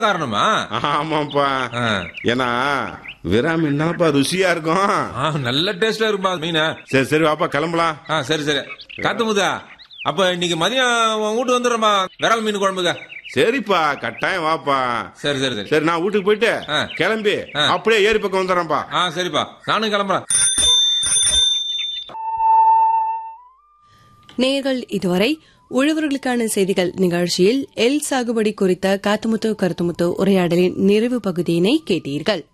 காரணமா ஆமாப்பா ஆ. ஏன்னா விரா மீன்னாப்பா ருசியா இருக்கும் ஆ, நல்ல டேஸ்டா இருக்குப்பா மீன் சரி சரி வாப்பா கிளம்பலாம் ஆ சரி சரி காத்து முதா அப்ப இன்னைக்கு மதியம் உன் வீட்டு வந்துடுறோமா விரால் மீன் குழம்புங்க சரிப்பா கட்டாயம் வாப்பா சரி சரி சரி சரி நான் வீட்டுக்கு போயிட்டு ஆ. கிளம்பி ஆ. அப்படியே ஏரி பக்கம் வந்துடுறேன்ப்பா ஆ சரிப்பா நானும் கிளம்புறேன் நேயர்கள் இதுவரை உழவர்களுக்கான செய்திகள் நிகழ்ச்சியில் எல் சாகுபடி குறித்த காத்துமுத்து கருத்துமுத்து உரையாடலின் நிறைவு பகுதியினை கேட்டீர்கள்